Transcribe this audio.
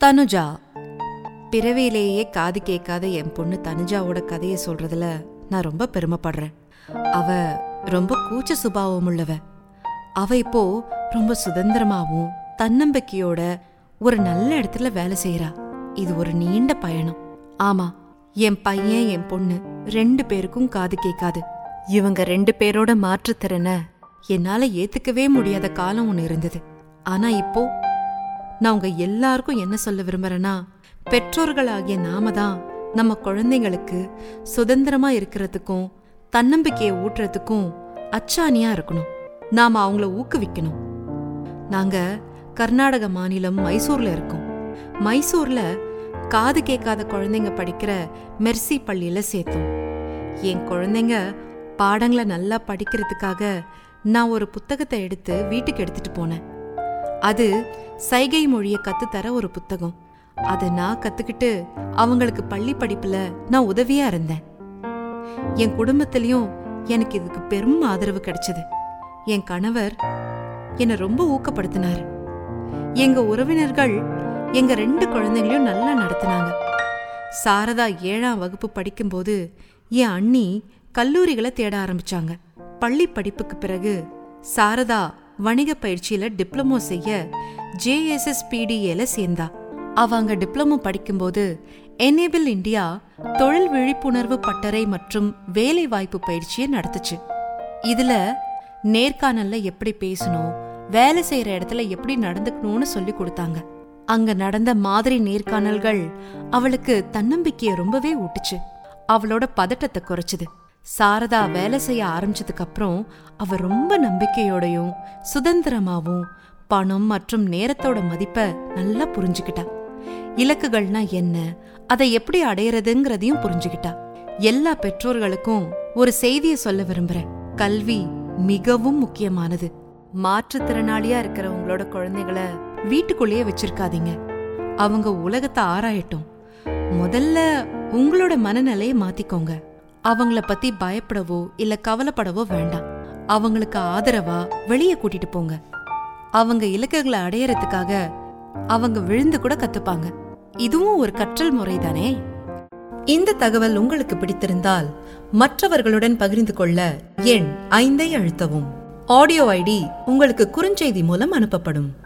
தனுஜா பிறவியிலேயே காது கேட்காத என் பொண்ணு தனுஜாவோட கதையை சொல்றதுல நான் ரொம்ப பெருமைப்படுறேன் அவ ரொம்ப கூச்ச சுபாவம் உள்ளவ அவ இப்போ ரொம்ப சுதந்திரமாவும் தன்னம்பிக்கையோட ஒரு நல்ல இடத்துல வேலை செய்யறா இது ஒரு நீண்ட பயணம் ஆமா என் பையன் என் பொண்ணு ரெண்டு பேருக்கும் காது கேட்காது இவங்க ரெண்டு பேரோட மாற்றுத்திறனை என்னால ஏத்துக்கவே முடியாத காலம் ஒன்று இருந்தது ஆனா இப்போ நான் உங்க எல்லாருக்கும் என்ன சொல்ல விரும்புறேன்னா பெற்றோர்களாகிய நாம தான் நம்ம குழந்தைங்களுக்கு சுதந்திரமா இருக்கிறதுக்கும் தன்னம்பிக்கையை ஊட்டுறதுக்கும் அச்சாணியா இருக்கணும் நாம அவங்கள ஊக்குவிக்கணும் நாங்க கர்நாடக மாநிலம் மைசூர்ல இருக்கோம் மைசூர்ல காது கேட்காத குழந்தைங்க படிக்கிற மெர்சி பள்ளியில சேர்த்தோம் என் குழந்தைங்க பாடங்களை நல்லா படிக்கிறதுக்காக நான் ஒரு புத்தகத்தை எடுத்து வீட்டுக்கு எடுத்துட்டு போனேன் அது சைகை மொழியை கத்துத்தர ஒரு புத்தகம் அதை நான் கத்துக்கிட்டு அவங்களுக்கு பள்ளி படிப்புல நான் உதவியா இருந்தேன் என் குடும்பத்திலயும் எனக்கு இதுக்கு பெரும் ஆதரவு கிடைச்சது என் கணவர் என்னை ரொம்ப ஊக்கப்படுத்தினாரு எங்க உறவினர்கள் எங்க ரெண்டு குழந்தைங்களையும் நல்லா நடத்தினாங்க சாரதா ஏழாம் வகுப்பு படிக்கும்போது என் அண்ணி கல்லூரிகளை தேட ஆரம்பிச்சாங்க பள்ளி படிப்புக்கு பிறகு சாரதா வணிக பயிற்சியில டிப்ளமோ செய்ய ஜேஎஸ்எஸ்பிடிஏல சேர்ந்தா அவ அங்க டிப்ளமோ படிக்கும்போது எனேபிள் இந்தியா தொழில் விழிப்புணர்வு பட்டறை மற்றும் வேலை வாய்ப்பு பயிற்சியை நடத்துச்சு இதுல நேர்காணல்ல எப்படி பேசணும் வேலை செய்யற இடத்துல எப்படி நடந்துக்கணும்னு சொல்லி கொடுத்தாங்க அங்க நடந்த மாதிரி நேர்காணல்கள் அவளுக்கு தன்னம்பிக்கையை ரொம்பவே ஊட்டுச்சு அவளோட பதட்டத்தை குறைச்சுது சாரதா வேலை செய்ய ஆரம்பிச்சதுக்கு அப்புறம் அவ ரொம்ப நம்பிக்கையோடையும் சுதந்திரமாவும் பணம் மற்றும் நேரத்தோட மதிப்பை நல்லா புரிஞ்சுக்கிட்டா இலக்குகள்னா என்ன அதை எப்படி அடையறதுங்கிறதையும் புரிஞ்சுக்கிட்டா எல்லா பெற்றோர்களுக்கும் ஒரு செய்தியை சொல்ல விரும்புறேன் கல்வி மிகவும் முக்கியமானது மாற்றுத்திறனாளியா இருக்கிற உங்களோட குழந்தைகளை வீட்டுக்குள்ளேயே வச்சிருக்காதீங்க அவங்க உலகத்தை ஆராயட்டும் முதல்ல உங்களோட மனநிலையை மாத்திக்கோங்க அவங்கள பத்தி பயப்படவோ இல்ல கவலைப்படவோ வேண்டாம் அவங்களுக்கு ஆதரவா வெளியே கூட்டிட்டு போங்க அவங்க இலக்குகளை அடையறதுக்காக அவங்க விழுந்து கூட கத்துப்பாங்க இதுவும் ஒரு கற்றல் முறைதானே இந்த தகவல் உங்களுக்கு பிடித்திருந்தால் மற்றவர்களுடன் பகிர்ந்து கொள்ள எண் ஐந்தை அழுத்தவும் ஆடியோ ஐடி உங்களுக்கு குறுஞ்செய்தி மூலம் அனுப்பப்படும்